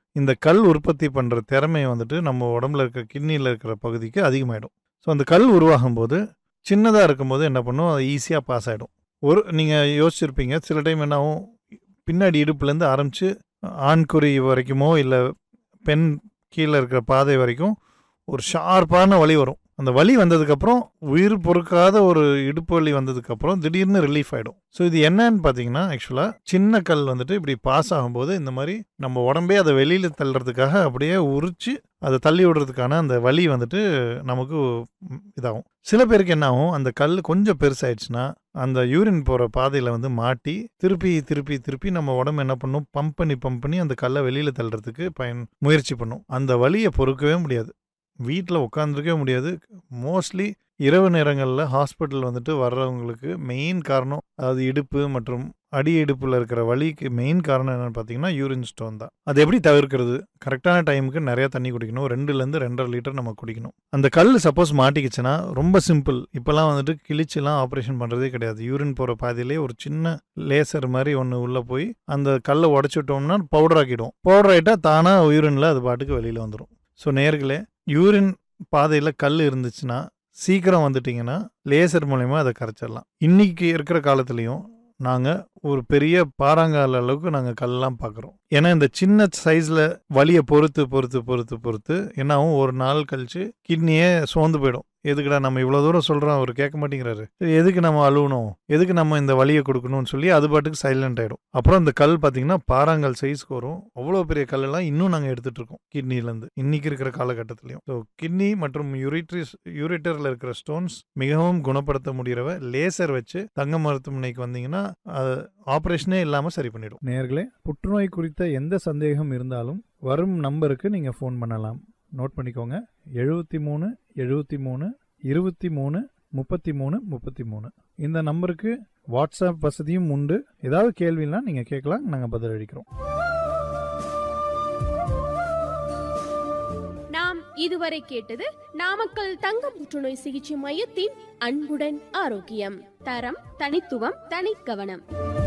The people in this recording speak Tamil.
இந்த கல் உற்பத்தி பண்ணுற திறமை வந்துட்டு நம்ம உடம்புல இருக்கிற கிட்னியில் இருக்கிற பகுதிக்கு அதிகமாகிடும் ஸோ அந்த கல் உருவாகும் போது சின்னதாக இருக்கும்போது என்ன பண்ணும் அது ஈஸியாக பாஸ் ஆகிடும் ஒரு நீங்கள் யோசிச்சிருப்பீங்க சில டைம் என்ன ஆகும் பின்னாடி இடுப்புலேருந்து ஆரம்பித்து ஆண்குறி வரைக்குமோ இல்லை பெண் கீழே இருக்கிற பாதை வரைக்கும் ஒரு ஷார்ப்பான வலி வரும் அந்த வலி வந்ததுக்கப்புறம் உயிர் பொறுக்காத ஒரு இடுப்பு வலி வந்ததுக்கப்புறம் திடீர்னு ரிலீஃப் ஆகிடும் ஸோ இது என்னன்னு பார்த்தீங்கன்னா ஆக்சுவலாக சின்ன கல் வந்துட்டு இப்படி பாஸ் ஆகும்போது இந்த மாதிரி நம்ம உடம்பே அதை வெளியில் தள்ளுறதுக்காக அப்படியே உரிச்சு அதை தள்ளி விடுறதுக்கான அந்த வலி வந்துட்டு நமக்கு ம், இதாகும் சில பேருக்கு என்ன ஆகும் அந்த கல் கொஞ்சம் பெருசாயிடுச்சுன்னா அந்த யூரின் போகிற பாதையில் வந்து மாட்டி திருப்பி திருப்பி திருப்பி நம்ம உடம்பு என்ன பண்ணும் பம்ப் பண்ணி பம்ப் பண்ணி அந்த கல்லை வெளியில் தள்ளுறதுக்கு பயன் முயற்சி பண்ணும் அந்த வலியை பொறுக்கவே முடியாது வீட்டில் உட்காந்துருக்கவே முடியாது மோஸ்ட்லி இரவு நேரங்களில் ஹாஸ்பிட்டல் வந்துட்டு வர்றவங்களுக்கு மெயின் காரணம் அதாவது இடுப்பு மற்றும் அடி இடுப்பில் இருக்கிற வலிக்கு மெயின் காரணம் என்னென்னு பார்த்தீங்கன்னா யூரின் ஸ்டோன் தான் அது எப்படி தவிர்க்கிறது கரெக்டான டைமுக்கு நிறைய தண்ணி குடிக்கணும் ரெண்டுலேருந்து ரெண்டரை லிட்டர் நம்ம குடிக்கணும் அந்த கல் சப்போஸ் மாட்டிக்கிச்சுன்னா ரொம்ப சிம்பிள் இப்போல்லாம் வந்துட்டு கிழிச்சுலாம் ஆப்ரேஷன் பண்ணுறதே கிடையாது யூரின் போகிற பாதையிலே ஒரு சின்ன லேசர் மாதிரி ஒன்று உள்ளே போய் அந்த கல்லை உடச்சி விட்டோம்னா பவுடர் ஆக்கிடும் பவுடர் ஆகிட்டா தானாக யூரினில் அது பாட்டுக்கு வெளியில் வந்துடும் ஸோ நேர்களே யூரின் பாதையில் கல் இருந்துச்சுன்னா சீக்கிரம் வந்துட்டிங்கன்னா லேசர் மூலயமா அதை கரைச்சிடலாம் இன்னைக்கு இருக்கிற காலத்துலேயும் நாங்கள் ஒரு பெரிய பாறாங்கால அளவுக்கு நாங்கள் கல்லாம் பார்க்குறோம் ஏன்னா இந்த சின்ன சைஸில் வலியை பொறுத்து பொறுத்து பொறுத்து பொறுத்து என்னாகும் ஒரு நாள் கழிச்சு கிட்னியே சோர்ந்து போயிடும் எதுக்குடா நம்ம இவ்வளோ தூரம் சொல்கிறோம் அவர் கேட்க மாட்டேங்கிறாரு சரி எதுக்கு நம்ம அழுவணும் எதுக்கு நம்ம இந்த வலியை கொடுக்கணும்னு சொல்லி அது பாட்டுக்கு சைலண்ட் ஆகிடும் அப்புறம் இந்த கல் பார்த்தீங்கன்னா பாறாங்கல் சைஸ்க்கு வரும் அவ்வளோ பெரிய கல்லெல்லாம் இன்னும் நாங்கள் எடுத்துகிட்டு இருக்கோம் கிட்னிலேருந்து இன்னைக்கு இருக்கிற காலகட்டத்திலையும் ஸோ கிட்னி மற்றும் யூரிட்ரிஸ் யூரிட்டரில் இருக்கிற ஸ்டோன்ஸ் மிகவும் குணப்படுத்த முடியறவ லேசர் வச்சு தங்க மருத்துவமனைக்கு வந்தீங்கன்னா அது ஆப்ரேஷனே இல்லாமல் சரி பண்ணிடும் நேர்களே புற்றுநோய் குறித்த எந்த சந்தேகம் இருந்தாலும் வரும் நம்பருக்கு நீங்கள் ஃபோன் பண்ணலாம் நோட் பண்ணிக்கோங்க எழுபத்தி மூணு எழுபத்தி மூணு இருபத்தி மூணு முப்பத்தி மூணு முப்பத்தி மூணு இந்த நம்பருக்கு வாட்ஸ்அப் வசதியும் உண்டு ஏதாவது கேள்வினா நீங்கள் கேட்கலாம் நாங்கள் பதிலளிக்கிறோம் நாம் இதுவரை கேட்டது நாமக்கல் தங்க புற்றுநோய் சிகிச்சை மையத்தின் அன்புடன் ஆரோக்கியம் தரம் தனித்துவம் தனிக்கவனம்